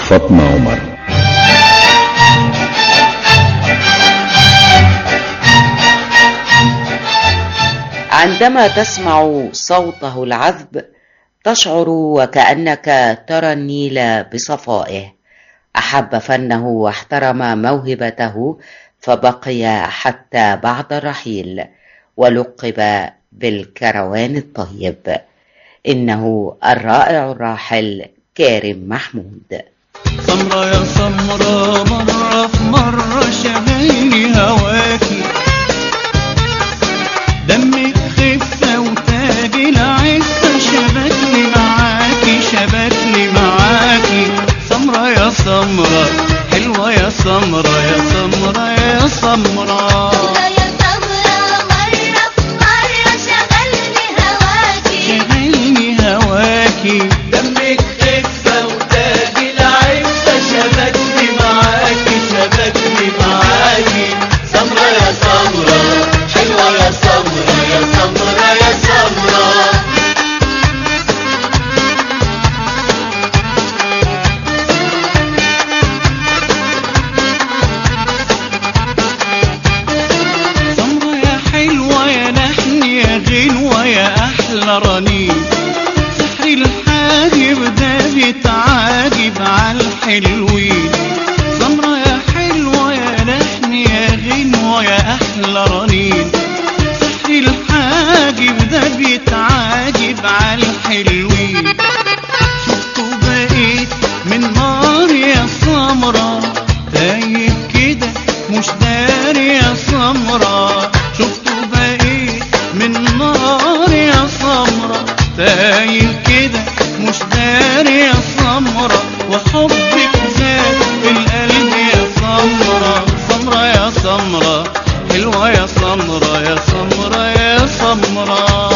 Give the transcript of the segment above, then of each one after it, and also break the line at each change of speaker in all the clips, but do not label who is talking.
فاطمة عمر
عندما تسمع صوته العذب تشعر وكأنك ترى النيل بصفائه أحب فنه واحترم موهبته فبقي حتى بعد الرحيل ولقب بالكروان الطيب إنه الرائع الراحل كارم محمود
سمرة يا سمرة مرة في مرة شغلني هواكي دمك خفة وتاجي العفة شبكني معاكي شبكني معاكي سمرة يا سمرة حلوة يا سمرة يا سمرة يا سمرة شغلني هواكي دمك خفة وتاجي العفة شبكني معاكي شبكني معاكي سمرة يا سمرة حلوة يا سمرة يا سمرة يا سمرة سمرة يا حلوة يا لحن يا غنوة يا أحلى رنين سحر الحاجب ده بيتعاجب عالحلوين سمرة يا حلوة يا لحن يا غنوة يا أحلى رنين سحر الحاجب ده بيتعاجب عالحلوين شفتوا بقيت من نار يا سمرة دايب كده مش داري يا سمرة شفتوا بقيت من نار يا سمرة دايب كده مش داري يا سمرة وحبك زاد في القلب يا سمرة سمرة يا سمرة حلوة يا سمرة يا سمرة يا سمرة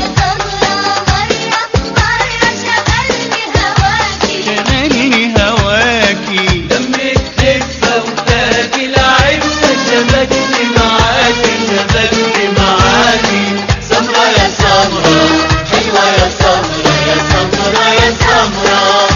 شغلني هواكي دمك خفة وتاجي العفة شبكني معاكي شبكني معاكي سمرة يا سمرة حلوة يا سمرة يا سمرة يا سمرة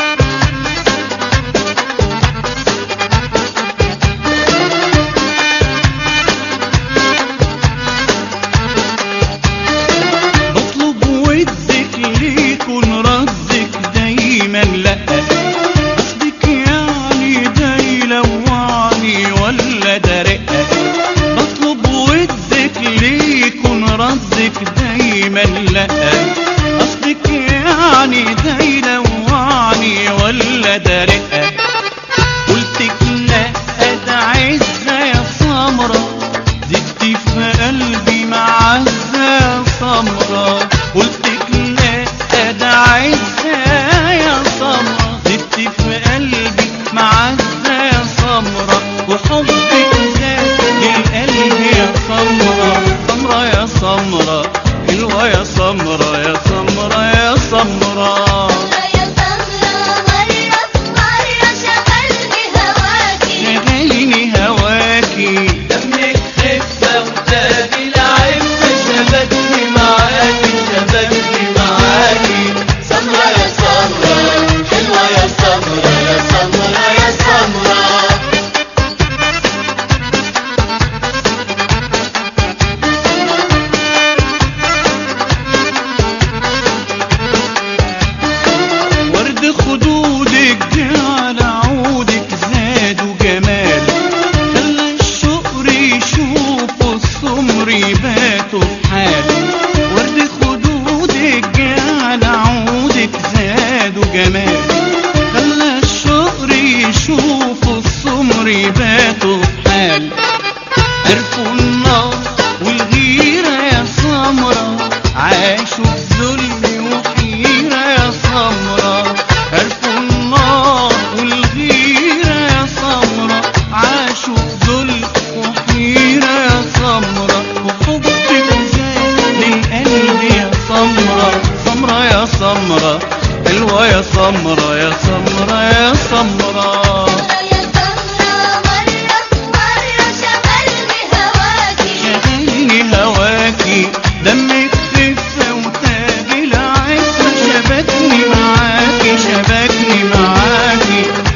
بطلب ودك ليكن ردك دايما لا قصدك يعني ده يلوعني ولا ده رقة بطلب ودك ليكن ردك دايما لا قصدك يعني ده يلوعني ولا ده رقة قلتك لا ده عزة يا سمرة زدتي في قلبي معزة يا سمرة قلتك لا ده عزة يا سمرة زدتي في قلبي معزة يا سمرة وحبك زاد للقلب يا سمرة سمرة يا سمرة حلوة يا سمرة يا سمرة يا سمرة شغلني هواكي دمك خفة وتاجي العفة شبكني معاكي شبكني معاكي سمرة يا سمرة حلوة يا سمرة يا سمرة يا سمرة ورد خدودك جعل عودك زاد وجمال خلى الشقر يشوفوا السمر يباتوا في حال ورد خدودك جعل عودك زاد وجمال خلى الشقر يشوفوا السمر يباتوا في حال عرفوا النار والغيرة يا سمرة عاشوا في ذل وحيرة يا سمرة عرفوا النار والغيرة يا سمرة عاشوا في ذل وحيرة يا سمرة وحبك زاد للقلب يا سمرة سمرة يا سمرة حلوة يا سمرة يا سمرة يا سمرة شغلني هواكي دمك خفة وتاجي العفة شبكني معاكي شبكني معاكي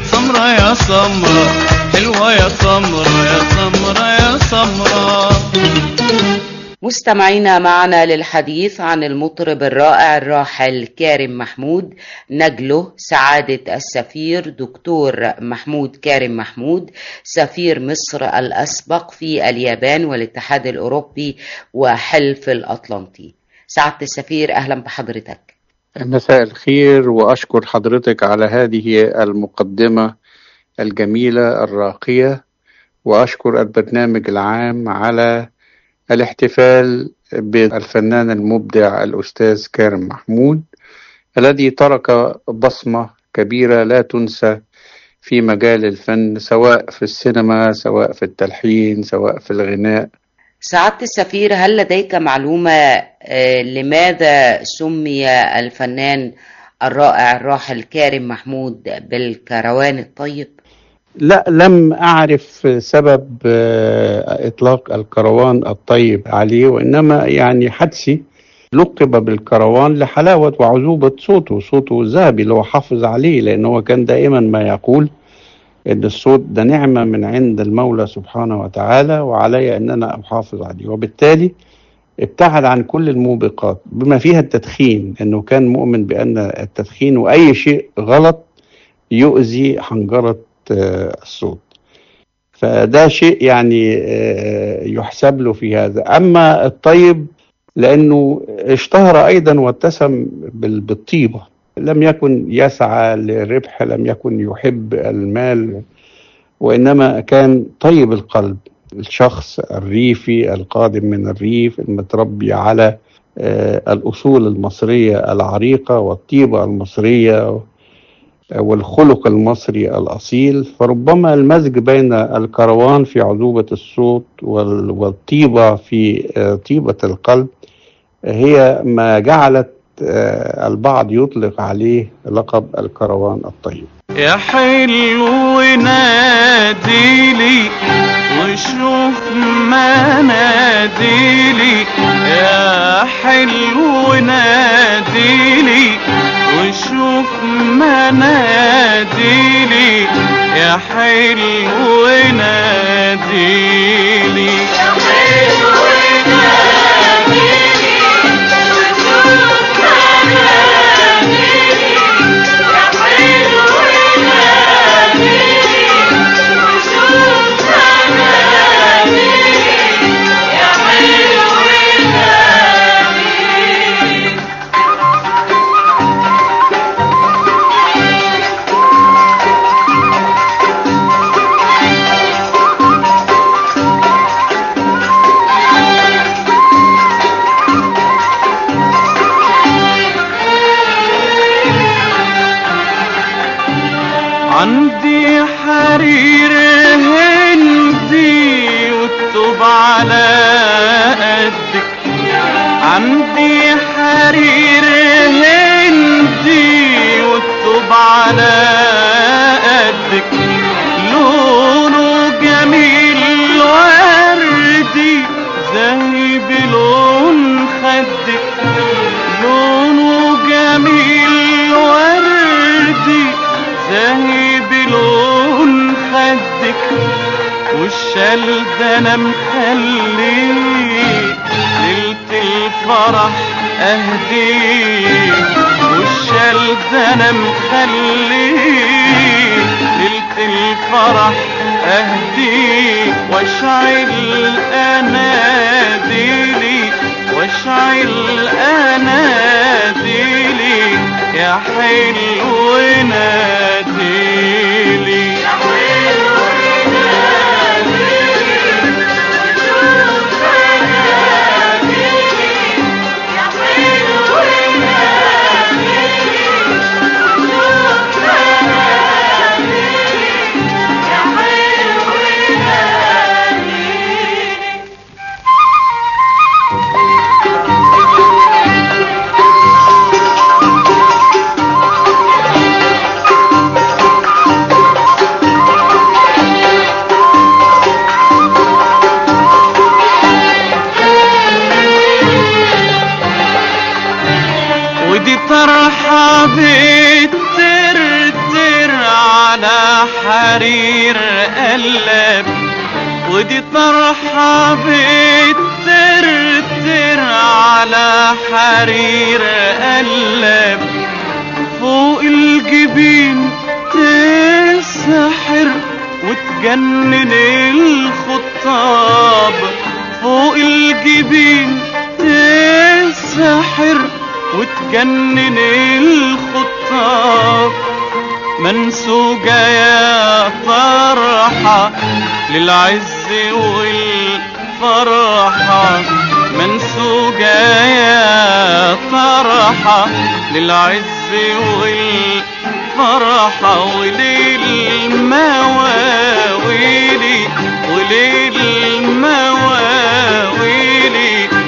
مستمعينا معنا للحديث عن المطرب الرائع الراحل كارم محمود نجله سعادة السفير دكتور محمود كارم محمود سفير مصر الأسبق في اليابان والاتحاد الأوروبي وحلف الأطلنطي سعادة السفير أهلا بحضرتك
مساء الخير وأشكر حضرتك على هذه المقدمة الجميلة الراقية وأشكر البرنامج العام على الاحتفال بالفنان المبدع الأستاذ كارم محمود الذي ترك بصمة كبيرة لا تنسى في مجال الفن سواء في السينما سواء في التلحين سواء في الغناء
سعادة السفير هل لديك معلومة آه، لماذا سمي الفنان الرائع الراحل كارم محمود بالكروان الطيب؟
لا لم أعرف سبب آه، إطلاق الكروان الطيب عليه وإنما يعني حدسي لقب بالكروان لحلاوة وعذوبة صوته صوته الذهبي اللي هو حافظ عليه لأنه هو كان دائما ما يقول إن الصوت ده نعمة من عند المولى سبحانه وتعالى وعلي أن أنا أحافظ عليه وبالتالي ابتعد عن كل الموبقات بما فيها التدخين أنه كان مؤمن بأن التدخين وأي شيء غلط يؤذي حنجرة آه، الصوت فده شيء يعني آه، يحسب له في هذا أما الطيب لأنه اشتهر أيضا واتسم بال- بالطيبة لم يكن يسعى للربح لم يكن يحب المال وإنما كان طيب القلب الشخص الريفي القادم من الريف المتربي على آه، الأصول المصرية العريقة والطيبة المصرية والخلق المصري الأصيل فربما المزج بين الكروان في عذوبة الصوت وال- والطيبة في آه، طيبة القلب هي ما جعلت آه، البعض يطلق عليه لقب الكروان الطيب
يا حلو ناديلي وشوف ما ناديلي يا حلو ناديلي وشوف ما ناديلي يا حلو ناديلي يا حلو عندي حرير هندي والطوب على قدك عندي حرير هندي والطوب على قدك لونه جميل وردي زي بلون خدك لونه جميل وردي زي بلون خدك والشال ده انا مخليه ليلة الفرح اهديه والشال ده انا مخليه ليلة الفرح اهديه واشعل اناديلي واشعل اناديلي يا حلو ناديلي يا حلو ودي طرحة بترتر على حرير قلب ودي طرحة بترتر ساتر على حرير قلب فوق الجبين تسحر وتجنن الخطاب فوق الجبين تسحر وتجنن الخطاب منسوجة يا فرحة للعز والفرحة منسوجة يا فرحة للعز والفرحة وللمواويل وللمواويل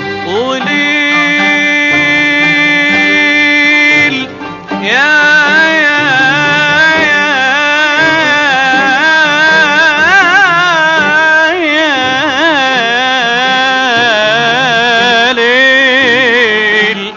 وليل يا يا يا ليل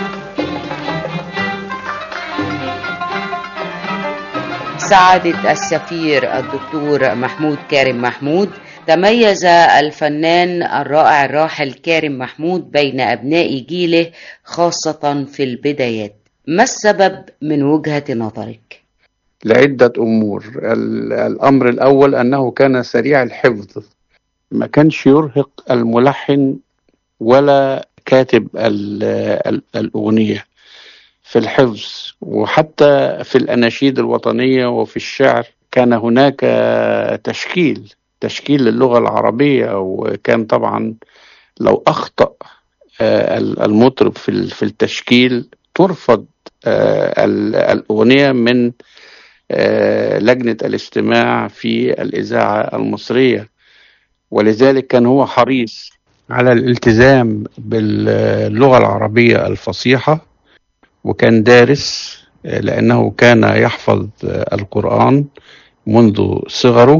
سعادة السفير الدكتور محمود كارم محمود تميز الفنان الرائع الراحل كارم محمود بين أبناء جيله خاصة في البدايات ما السبب من وجهة نظرك؟
لعدة أمور ال- الأمر الأول أنه كان سريع الحفظ ما كانش يرهق الملحن ولا كاتب ال- ال- الأغنية في الحفظ وحتى في الأناشيد الوطنية وفي الشعر كان هناك تشكيل تشكيل للغة العربية وكان طبعا لو أخطأ آه، المطرب في ال- في التشكيل ترفض آه، ال- الأغنية من آه، لجنة الاستماع في الإذاعة المصرية ولذلك كان هو حريص على الالتزام باللغة العربية الفصيحة وكان دارس آه، لأنه كان يحفظ آه، القرآن منذ صغره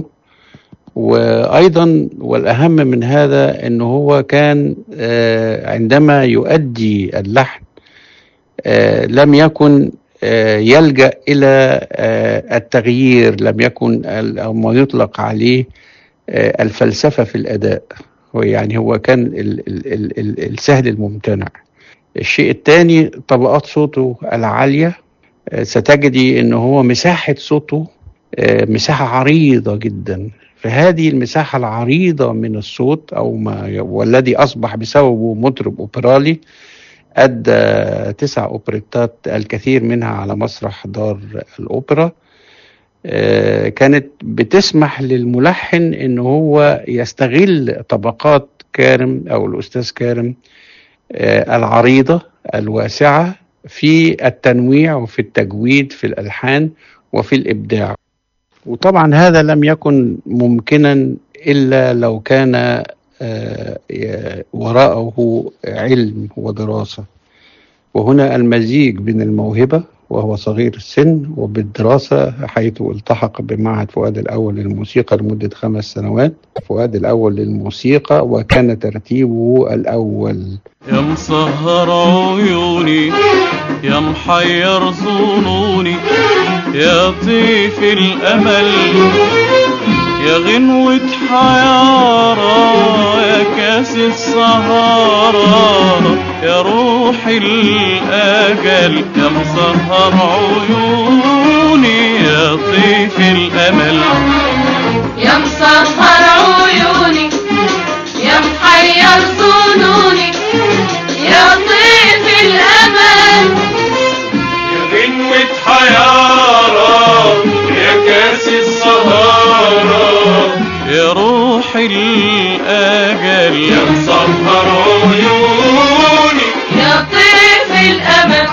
وأيضا والأهم من هذا أنه هو كان آه، عندما يؤدي اللحن آه، لم يكن آه، يلجأ إلى آه، التغيير لم يكن ال- أو ما يطلق عليه آه، الفلسفة في الأداء هو يعني هو كان ال- ال- ال- ال- السهل الممتنع الشيء الثاني طبقات صوته العالية آه، ستجدي أنه هو مساحة صوته آه، مساحة عريضة جدا فهذه المساحة العريضة من الصوت أو ما والذي أصبح بسببه مطرب أوبرالي أدى تسع أوبريتات الكثير منها على مسرح دار الأوبرا آه، كانت بتسمح للملحن ان هو يستغل طبقات كارم او الاستاذ كارم آه، العريضه الواسعه في التنويع وفي التجويد في الالحان وفي الابداع وطبعا هذا لم يكن ممكنا الا لو كان آه، ي- وراءه علم ودراسه وهنا المزيج بين الموهبة وهو صغير السن وبالدراسة حيث التحق بمعهد فؤاد الأول للموسيقى لمدة خمس سنوات فؤاد الأول للموسيقى وكان ترتيبه الأول
يا مسهر عيوني يا محير ظنوني يا طيف الأمل يا غنوة حيارى يا كاس السهارة يا روح الأجل يا مسهر عيوني يا طيف الأمل
يا مسهر عيوني يا محير ظنوني يا طيف الأمل
يا غنوة حيارى يا كاس السهارة يا روح الأجل يا مسهر عيوني
يا طيف الأمل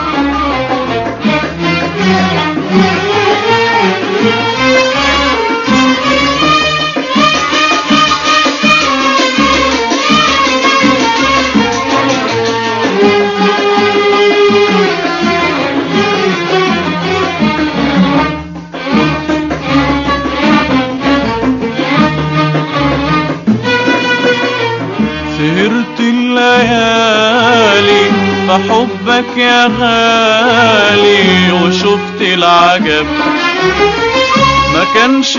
سهرت الليالي بحبك يا غالي وشفت العجب ما ما كانش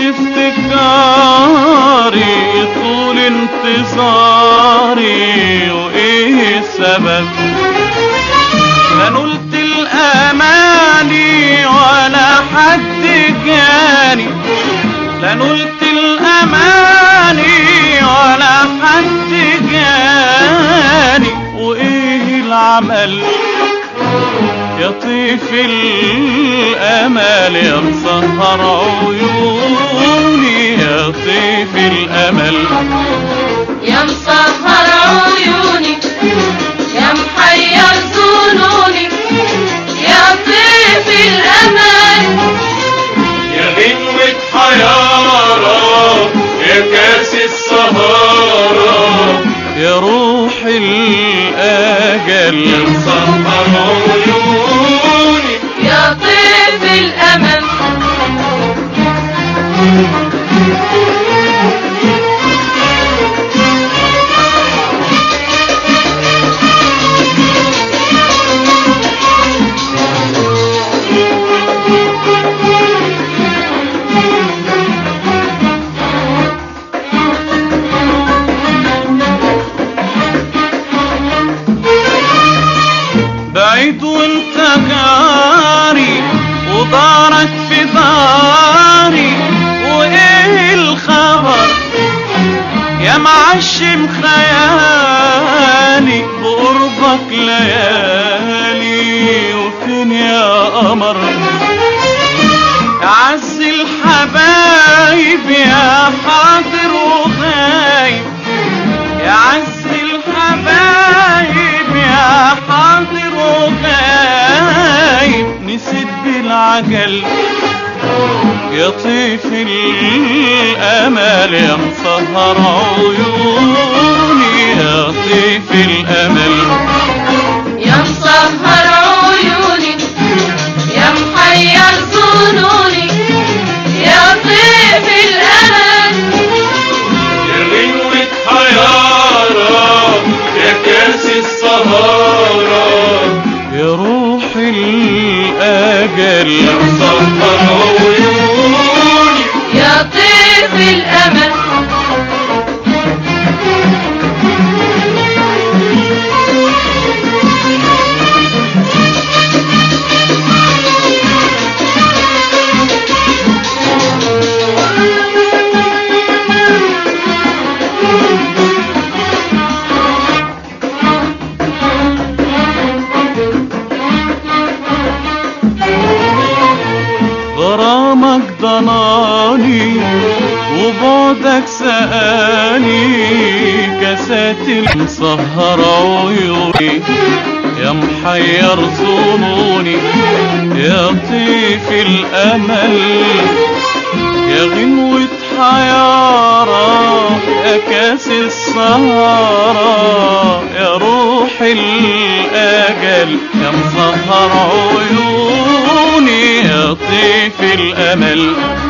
افتكاري طول انتظاري وايه السبب لا نلت الاماني ولا حد جاني لا نلت الاماني ولا حد جاني وايه العمل يطيف الامل يا مسهر عيوني يطيف الامل
يا مسهر عيوني يا محير ظنوني يا طيف الأمان
يا غنوة حيارة يا كاس السهارة يا روح الأجل يا مسهر عيوني
يا طيف الأمان
بعيد وانت جاري ودارك في داري وايه الخبر يا معشم خيالي بقربك ليالي وفين يا قمر يا عز الحبايب يا حاضر وغايب يا عز الحبايب يا حاضر وغايب نسيت بالعجل يا طيف الامل يا مسهر عيوني يا طيف الامل
يا مسهر عيوني يا محير ظنوني يا طيف الأمان
يا غنوة حيارة يا كاس السهارة يا روح الأجل يا مسهر عيوني
يا طيف الأمان
غرامك ضناني وبعدك سقاني كاسات مسهر عيوني يا محير ظنوني يا طيف الامل يا غنوة حيارة يا كاس السهرة يا روح الأجل يا مسهر عيوني يا طيف الأمل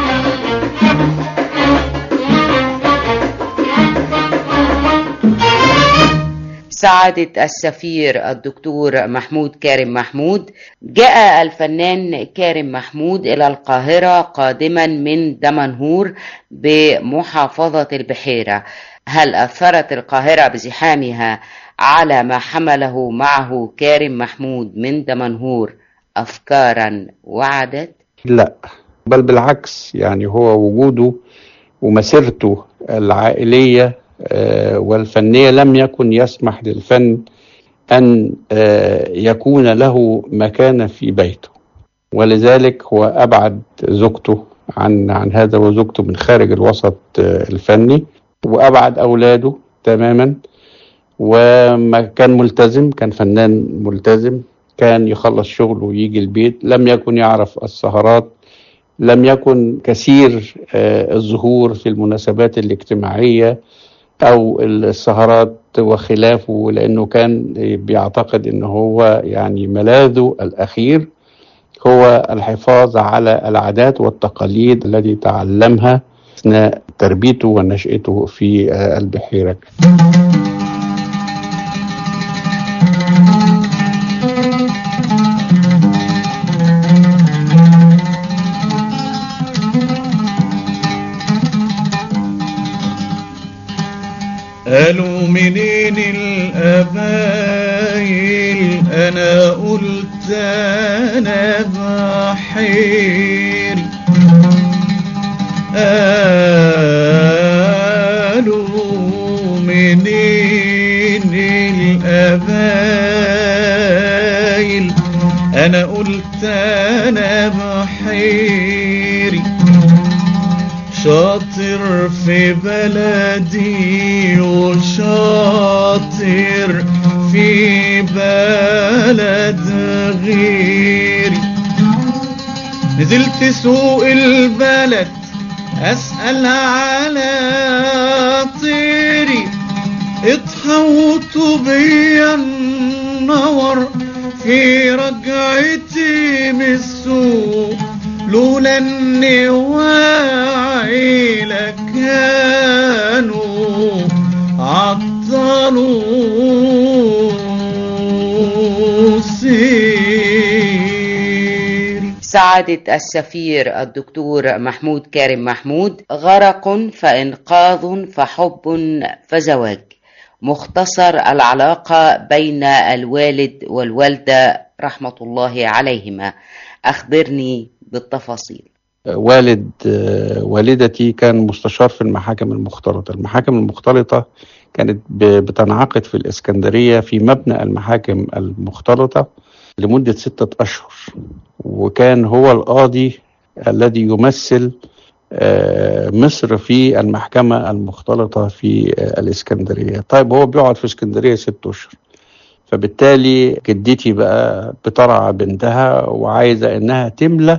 سعادة السفير الدكتور محمود كارم محمود جاء الفنان كارم محمود إلى القاهرة قادما من دمنهور بمحافظة البحيرة هل أثرت القاهرة بزحامها على ما حمله معه كارم محمود من دمنهور أفكارا وعدت؟
لا بل بالعكس يعني هو وجوده ومسيرته العائلية آه، والفنية لم يكن يسمح للفن أن آه، يكون له مكانة في بيته ولذلك هو أبعد زوجته عن عن هذا وزوجته من خارج الوسط آه، الفني وأبعد أولاده تماما وما كان ملتزم كان فنان ملتزم كان يخلص شغله ويجي البيت لم يكن يعرف السهرات لم يكن كثير آه، الظهور في المناسبات الاجتماعية أو السهرات وخلافه لأنه كان بيعتقد أنه هو يعني ملاذه الأخير هو الحفاظ على العادات والتقاليد التي تعلمها أثناء تربيته ونشأته في آه، البحيرة
قلت انا بحيري قالوا منين القبايل انا قلت انا بحيري شاطر في بلدي وشاطر في بلد غيري نزلت سوق البلد اسأل على طيري اتحوطوا بيا النور في رجعتي من السوق لولا اني واعي كانوا عطلوا سيري
سعادة السفير الدكتور محمود كارم محمود غرق فإنقاذ فحب فزواج مختصر العلاقة بين الوالد والوالدة رحمة الله عليهما أخبرني بالتفاصيل
والد آه، والدتي كان مستشار في المحاكم المختلطة المحاكم المختلطة كانت ب- بتنعقد في الإسكندرية في مبنى المحاكم المختلطة لمدة ستة أشهر وكان هو القاضي الذي يمثل آه، مصر في المحكمة المختلطة في آه، الإسكندرية طيب هو بيقعد في اسكندرية ست أشهر فبالتالي جدتي بقى بترعى بنتها وعايزة إنها تملى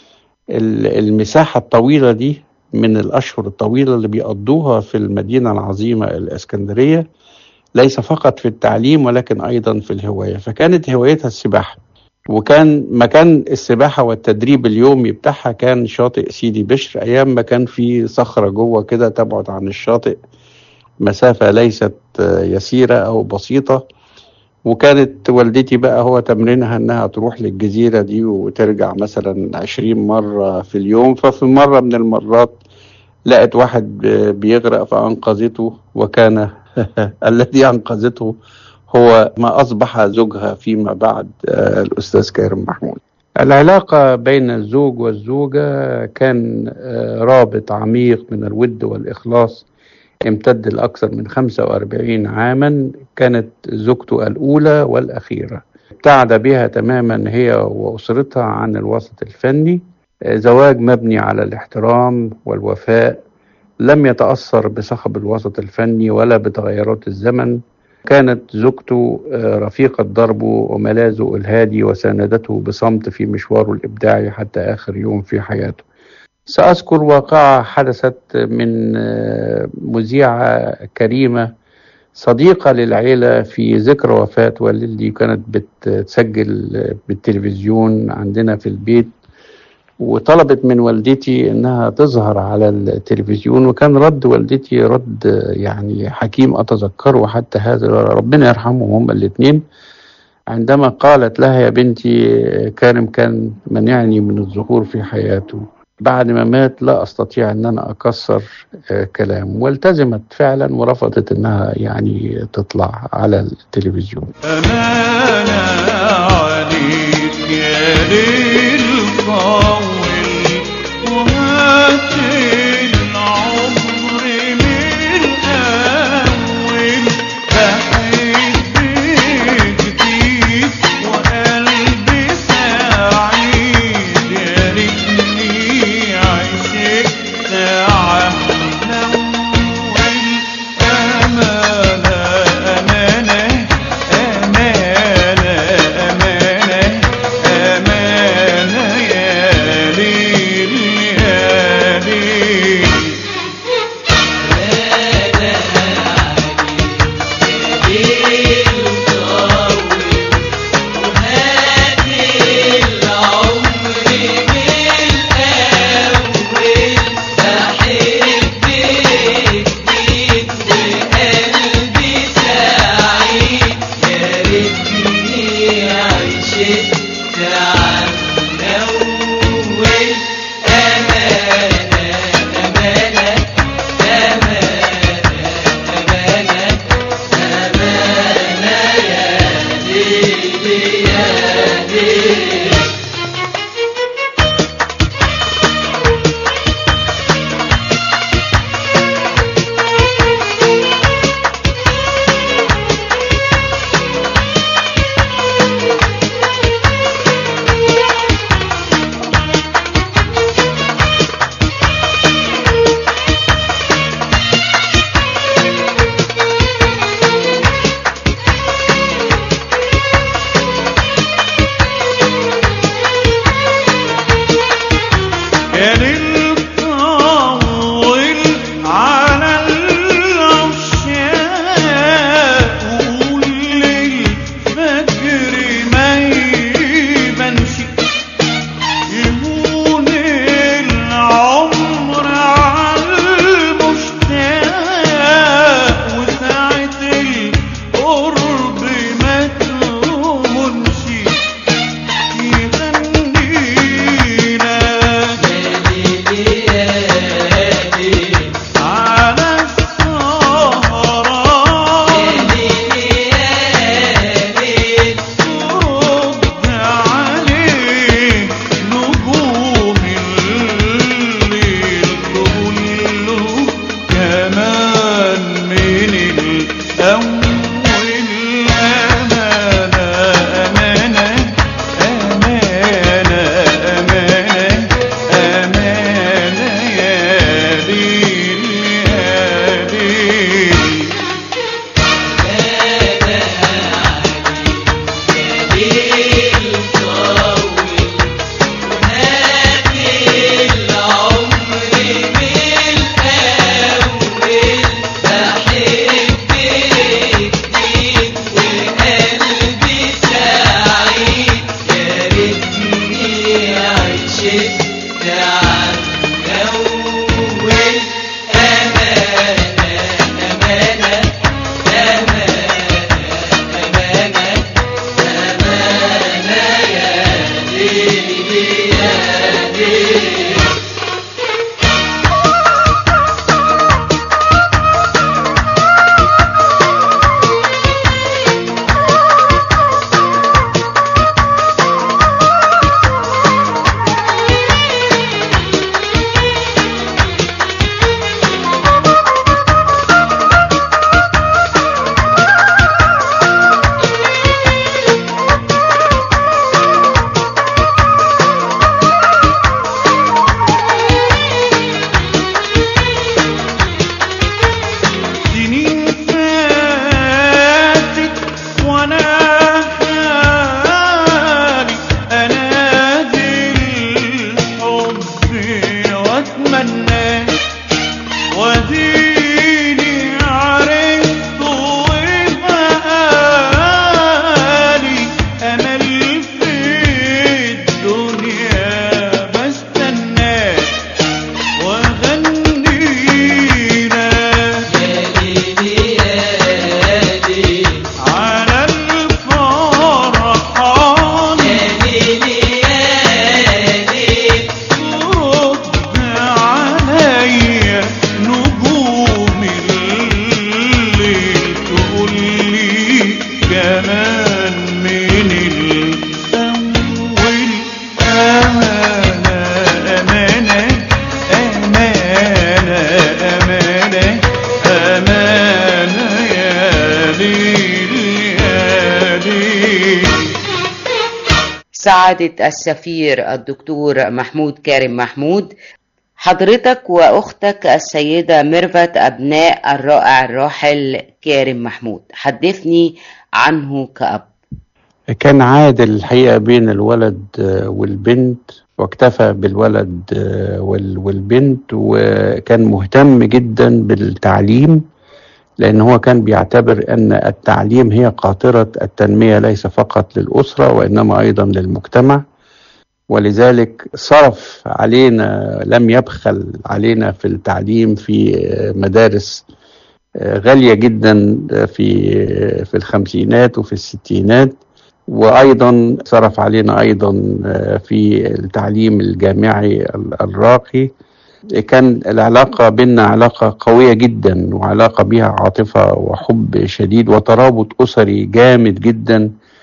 ال- المساحة الطويلة دي من الأشهر الطويلة اللي بيقضوها في المدينة العظيمة الإسكندرية ليس فقط في التعليم ولكن أيضا في الهواية فكانت هوايتها السباحة وكان مكان السباحة والتدريب اليومي بتاعها كان شاطئ سيدي بشر أيام ما كان في صخرة جوه كده تبعد عن الشاطئ مسافة ليست آه، يسيرة أو بسيطة وكانت والدتي بقى هو تمرينها انها تروح للجزيرة دي وترجع مثلا عشرين مرة في اليوم ففي مرة من المرات لقت واحد ب- بيغرق فأنقذته وكان الذي أنقذته هو ما أصبح زوجها فيما بعد آه، الأستاذ كارم محمود العلاقة بين الزوج والزوجة كان آه، رابط عميق من الود والإخلاص امتد لأكثر من 45 عاما كانت زوجته الأولى والأخيرة ابتعد بها تماما هي وأسرتها عن الوسط الفني آه، زواج مبني على الاحترام والوفاء لم يتأثر بصخب الوسط الفني ولا بتغيرات الزمن كانت زوجته آه، رفيقة دربه وملاذه الهادي وساندته بصمت في مشواره الإبداعي حتى آخر يوم في حياته سأذكر واقعة حدثت من آه، مذيعة كريمة صديقة للعيلة في ذكرى وفاة والدي كانت بتسجل بالتلفزيون عندنا في البيت وطلبت من والدتي انها تظهر على التلفزيون وكان رد والدتي رد يعني حكيم اتذكره حتى هذا ربنا يرحمهم هما الاثنين عندما قالت لها يا بنتي كارم كان منعني من الظهور في حياته بعد ما مات لا استطيع ان انا اكسر آه، كلام والتزمت فعلا ورفضت انها يعني تطلع على التلفزيون
أمانة عليك يا ليل طول وهات العمر من الأول بحب جديد وقلبي سعيد يا ريتني عشقت عم نول أمانة أمانة أمانة أمانة أمانة يا ليل يا ليل
Yeah.
كان الطول على العشاق وقول للفجر ما يبانش يهون العمر على المشتاق وساعة القرب ما تهونش يغنينا على السهران ترد عليه نجوم الليل تقول له كمان من الأول أمانة أمانة أمانة أمانة أمانة يا ليل يا ليل سنين فاتت وانا حالي انادي الحب واتمناه وديني عرفت وبقالي امل في الدنيا بستناه وغنينا على الفرحان ترد عليا نجوم الليل تقول لي كمان من الأول أمانة أمانة أمانة أمانة أمانة يا ليل يا ليل
سعادة السفير الدكتور محمود كارم محمود حضرتك وأختك السيدة ميرفت أبناء الرائع الراحل كارم محمود حدثني عنه كأب
كان عادل الحقيقة بين الولد آه، والبنت واكتفى بالولد آه، وال- والبنت وكان مهتم جدا بالتعليم لأن هو كان بيعتبر أن التعليم هي قاطرة التنمية ليس فقط للأسرة وإنما أيضا للمجتمع ولذلك صرف علينا لم يبخل علينا في التعليم في آه، مدارس آه، غالية جدا آه، في آه، في الخمسينات وفي الستينات وأيضا صرف علينا أيضا آه، في التعليم الجامعي ال- الراقي كان العلاقة بيننا علاقة قوية جدا وعلاقة بها عاطفة وحب شديد وترابط أسري جامد جدا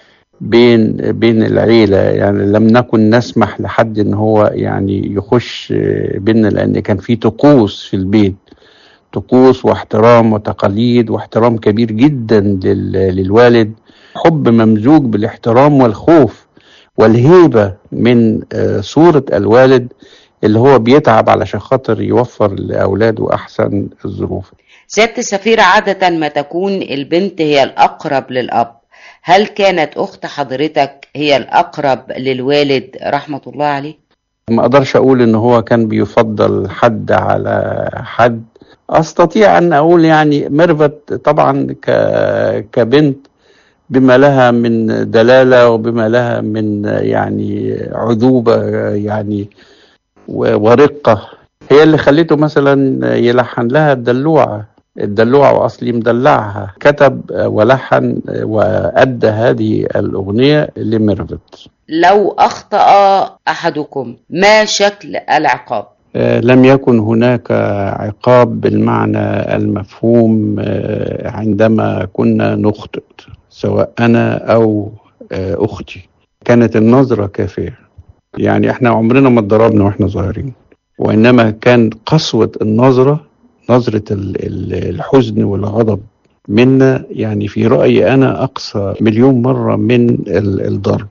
بين بين العيلة يعني لم نكن نسمح لحد ان هو يعني يخش بيننا لان كان في طقوس في البيت طقوس واحترام وتقاليد واحترام كبير جدا لل- للوالد حب ممزوج بالاحترام والخوف والهيبة من آه، صورة الوالد اللي هو بيتعب علشان خاطر يوفر لأولاده أحسن الظروف
سيادة السفير عادة ما تكون البنت هي الأقرب للأب هل كانت أخت حضرتك هي الأقرب للوالد رحمة الله عليه؟
ما اقدرش اقول ان هو كان بيفضل حد على حد استطيع ان اقول يعني ميرفت طبعا ك... كبنت بما لها من دلاله وبما لها من يعني عذوبه يعني و- ورقه هي اللي خليته مثلا يلحن لها الدلوعه الدلوعه واصلي مدلعها كتب ولحن وادى هذه الاغنيه لميرفت
لو أخطأ أحدكم ما شكل العقاب؟
آه، لم يكن هناك عقاب بالمعنى المفهوم آه، عندما كنا نخطئ سواء أنا أو آه، أختي كانت النظرة كافية يعني احنا عمرنا ما اتضربنا واحنا صغيرين وإنما كان قسوة النظرة نظرة ال- ال- الحزن والغضب منا يعني في رأيي أنا أقصى مليون مرة من ال- الضرب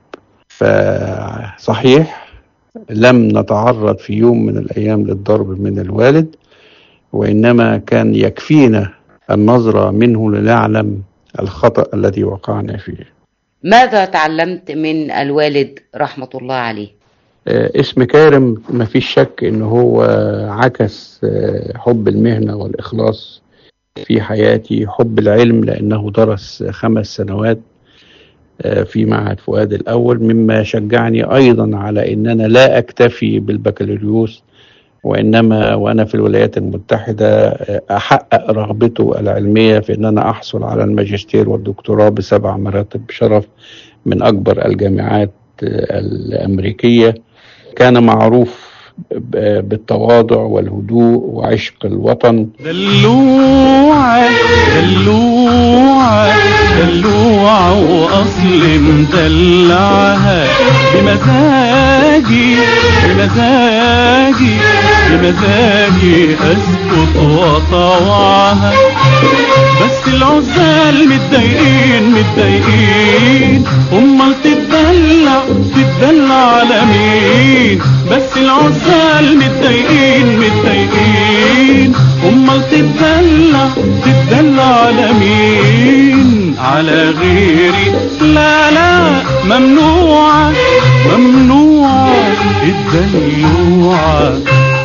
فصحيح لم نتعرض في يوم من الأيام للضرب من الوالد وإنما كان يكفينا النظرة منه لنعلم الخطأ الذي وقعنا فيه
ماذا تعلمت من الوالد رحمة الله عليه؟
آه، اسم كارم ما فيش شك ان هو عكس آه، حب المهنة والإخلاص في حياتي حب العلم لأنه درس خمس سنوات آه، في معهد فؤاد الأول مما شجعني أيضا على أن أنا لا أكتفي بالبكالوريوس وإنما وأنا في الولايات المتحدة آه، أحقق رغبته العلمية في أن أنا أحصل على الماجستير والدكتوراه بسبع مراتب شرف من أكبر الجامعات آه، الأمريكية كان معروف ب- بالتواضع والهدوء وعشق الوطن
دلوعة دلوعة دلوعة وأصل مدلعها بمزاجي بمزاجي بمزاجي أسكت وأطوعها بس العزال متضايقين متضايقين امال تتدلع تتدلع على مين بس العزال متضايقين متضايقين امال تتدلع تتدلع على مين على غيري لا لا ممنوعة ممنوعة الدلوعة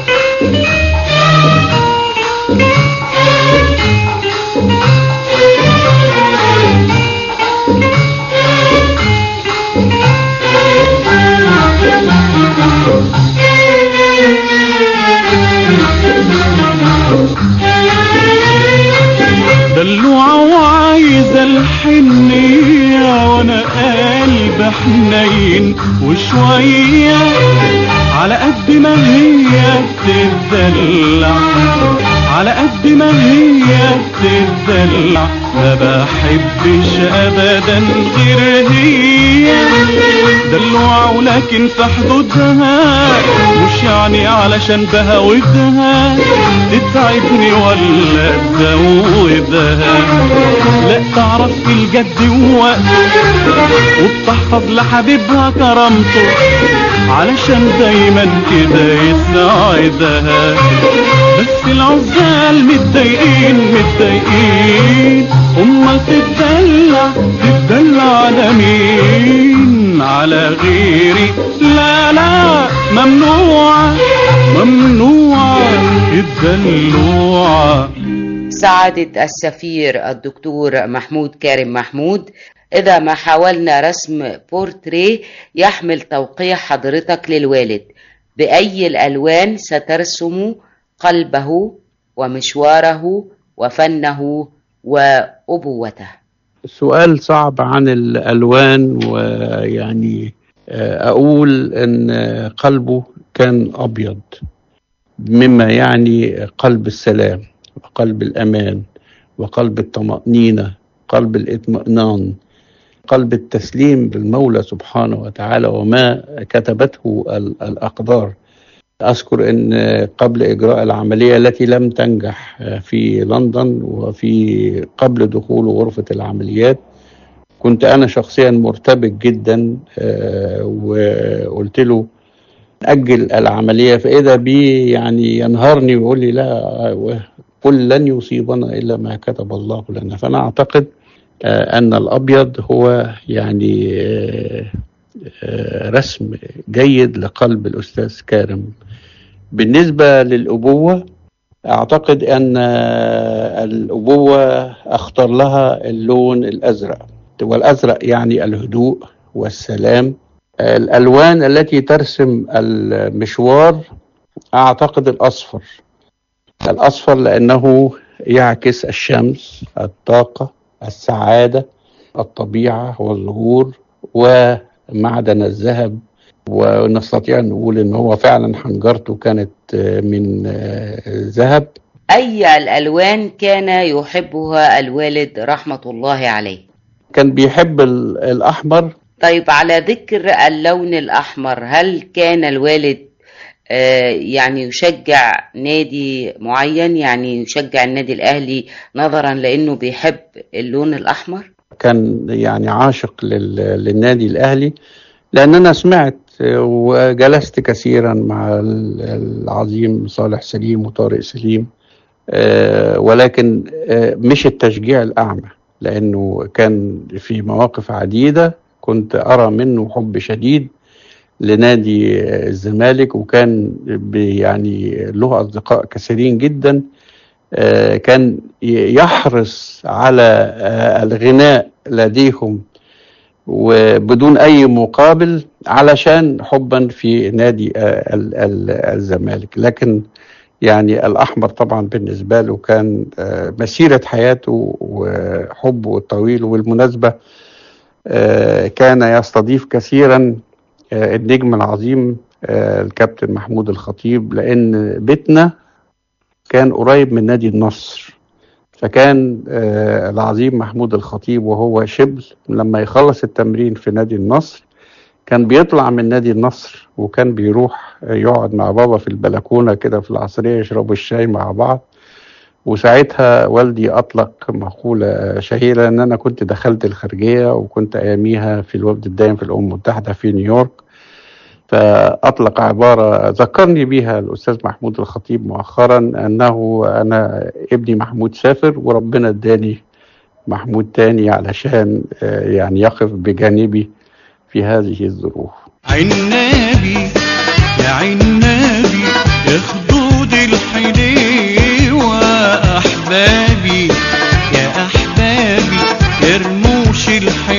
دلوعة وعايزة الحنية وانا قلب حنين وشوية على قد ما هي بتدلع على قد ما هي بتدلع ما بحبش ابدا غير هي دلوعة ولكن في حدودها مش يعني علشان بهودها تتعبني ولا تزودها لا تعرف الجد ووقت وبتحفظ لحبيبها كرامته علشان دايما كده يساعدها بس العزال متضايقين متضايقين امال تتدلع تتدلع على مين على غيري لا لا ممنوعة ممنوعة الدلوعة
سعادة السفير الدكتور محمود كارم محمود إذا ما حاولنا رسم بورتريه يحمل توقيع حضرتك للوالد بأي الألوان سترسم قلبه ومشواره وفنه وأبوته
سؤال صعب عن الألوان ويعني آه، أقول أن قلبه كان أبيض مما يعني قلب السلام وقلب الأمان وقلب الطمأنينة قلب الاطمئنان قلب التسليم للمولى سبحانه وتعالى وما كتبته ال- الأقدار أذكر أن قبل إجراء العملية التي لم تنجح في لندن وفي قبل دخول غرفة العمليات كنت أنا شخصيا مرتبك جدا آه، وقلت له أجل العملية فإذا بي يعني ينهرني ويقول لي لا قل لن يصيبنا إلا ما كتب الله لنا فأنا أعتقد آه، أن الأبيض هو يعني آه، آه، رسم جيد لقلب الأستاذ كارم بالنسبة للأبوة أعتقد أن آه، الأبوة أختار لها اللون الأزرق والأزرق يعني الهدوء والسلام آه، الألوان التي ترسم المشوار أعتقد الأصفر الأصفر لأنه يعكس الشمس الطاقة السعادة الطبيعة والزهور ومعدن الذهب ونستطيع أن نقول أن هو فعلا حنجرته كانت آه، من آه، ذهب
أي الألوان كان يحبها الوالد رحمة الله عليه
كان بيحب ال- الأحمر
طيب على ذكر اللون الأحمر هل كان الوالد آه، يعني يشجع نادي معين يعني يشجع النادي الأهلي نظرا لأنه بيحب اللون الأحمر
كان يعني عاشق لل- للنادي الأهلي لأن أنا سمعت آه، وجلست كثيرا مع ال- العظيم صالح سليم وطارق سليم آه، ولكن آه، مش التشجيع الأعمى لأنه كان في مواقف عديدة كنت أرى منه حب شديد لنادي آه، الزمالك وكان بي- يعني له أصدقاء كثيرين جدا آه، كان ي- يحرص على آه، الغناء لديهم وبدون أي مقابل علشان حبا في نادي آه، ال- ال- الزمالك لكن يعني الأحمر طبعا بالنسبة له كان آه، مسيرة حياته وحبه الطويل وبالمناسبة آه، كان يستضيف كثيرا آه، النجم العظيم آه، الكابتن محمود الخطيب لأن بيتنا كان قريب من نادي النصر فكان آه، العظيم محمود الخطيب وهو شبل لما يخلص التمرين في نادي النصر كان بيطلع من نادي النصر وكان بيروح يقعد مع بابا في البلكونة كده في العصرية يشربوا الشاي مع بعض وساعتها والدي أطلق مقولة شهيرة إن أنا كنت دخلت الخارجية وكنت أياميها في الوفد الدائم في الأمم المتحدة في نيويورك فأطلق عبارة ذكرني بها الأستاذ محمود الخطيب مؤخرا أنه أنا ابني محمود سافر وربنا اداني محمود تاني علشان آه، يعني يقف بجانبي في هذه الظروف
عنابي يا عنابي يا خدود الحليوة أحبابي يا أحبابي يا رموش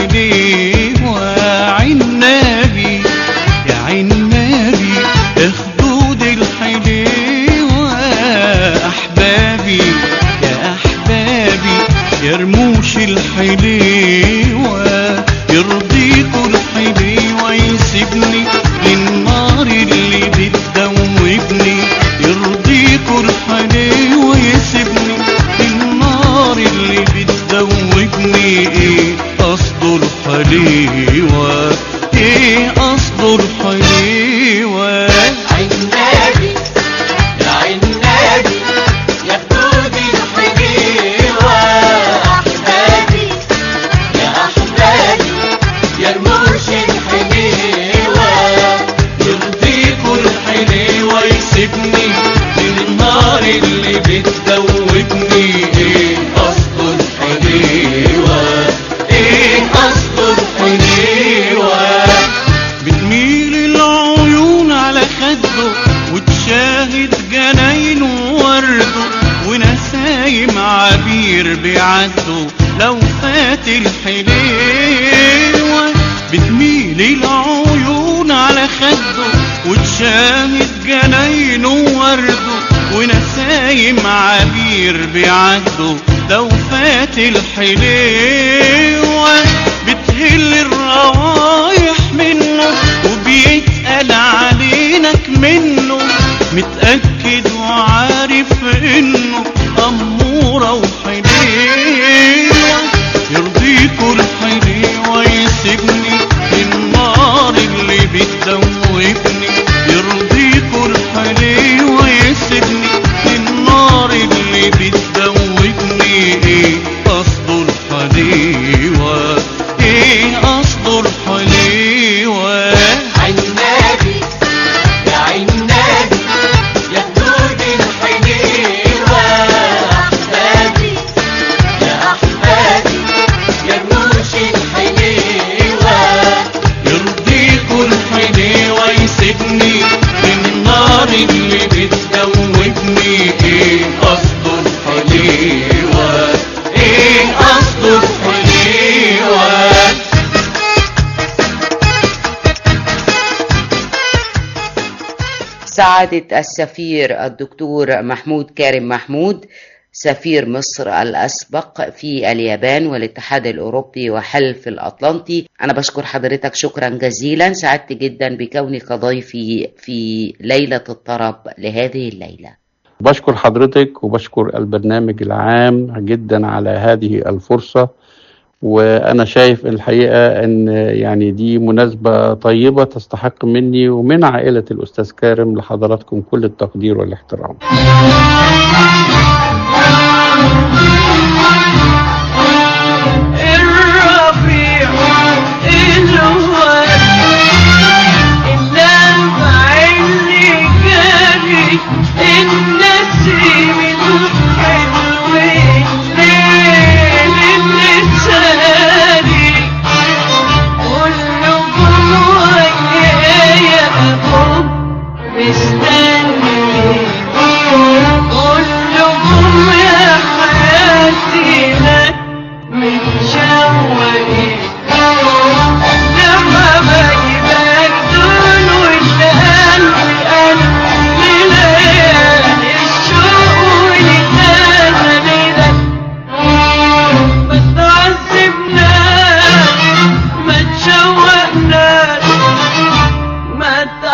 الحليوة عنابي يا عنابي يا خدود الحليوة أحبابي يا أحبابي يا رموش الحليوة يرضيكوا الحليوة يسيبني للنار اللي بتدوبني يرضيكوا الحليوة يسيبني للنار اللي بتدوبني ايه قصده الحليوة ايه قصده الحليوة
عنابي يا عنابي يا خدود الحليوة أحبابي يا أحبابي يا رموش الحليوة
يرضيكوا الحليوة يسيبني من النار اللي بتدوبني ايه قصده الحليوة ايه قصده الحليوة بتميل العيون على خده وتشاهد جناينه وورده ونسايم عبير بيعدوا لو فات الحليوة بتميل العيون على خده وتشاهد جناينه وورده ونسايم عبير بيعدوا لو فات الحليوة بتهل الروايح منه وبيتقل علينك منه متأكد وعارف انه أمورة وحليوة يرضيكوا الحليوة يخرجني من النار اللي بتدوبني ايه قصده الحليوة ايه قصده الحليوة
سعادة السفير الدكتور محمود كارم محمود سفير مصر الأسبق في اليابان والاتحاد الأوروبي وحلف الأطلنطي أنا بشكر حضرتك شكرا جزيلا سعدت جدا بكونك ضيفي في ليلة الطرب لهذه الليلة
بشكر حضرتك وبشكر البرنامج العام جدا على هذه الفرصة وأنا شايف الحقيقة أن يعني دي مناسبة طيبة تستحق مني ومن عائلة الأستاذ كارم لحضراتكم كل التقدير والاحترام
الربيع الواد اللمع اللي جاري النسيم الحلو الليل اللي ساري كلكم ويايا أبوك مستني كلكم يا حياتي لك متشوقين لما بجيبك دول والقلب قلب ليالي الشوق والتاني ده ما تعذبناش ما تشوقناش ما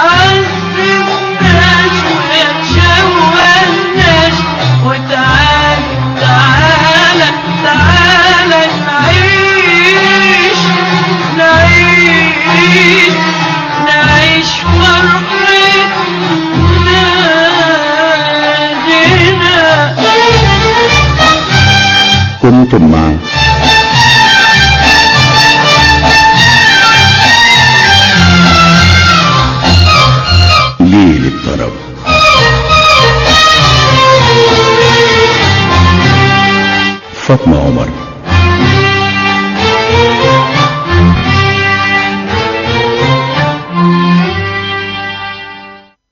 تعذبناش ولا تشوقناش وتعال تعالى تعالى نعيش نعيش نعيش فرحتنا
كنتم مع ليل الطرب فاطمة عمر